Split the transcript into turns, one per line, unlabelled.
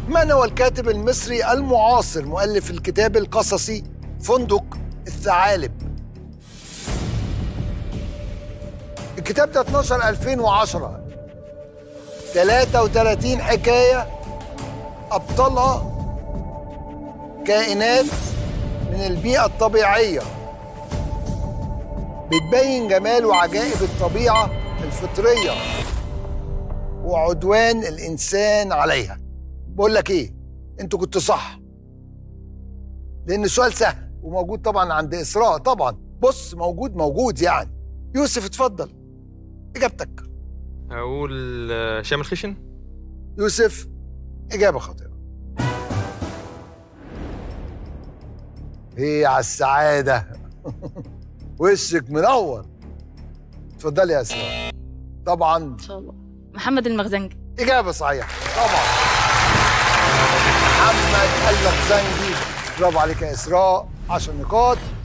من هو الكاتب المصري المعاصر مؤلف الكتاب القصصي فندق الثعالب الكتاب ده 12 2010 33 حكاية أبطالها كائنات من البيئة الطبيعية بتبين جمال وعجائب الطبيعة الفطرية وعدوان الإنسان عليها بقول لك إيه أنتوا كنتوا صح لأن السؤال سهل وموجود طبعا عند إسراء طبعا بص موجود موجود يعني يوسف اتفضل إجابتك
هقول آه، هشام الخشن
يوسف إجابة خاطئة ايه على السعادة وشك منور اتفضلي يا اسراء طبعا
ان شاء الله محمد المخزنجي
إجابة صحيحة طبعا محمد المخزنجي برافو عليك يا إسراء 10 نقاط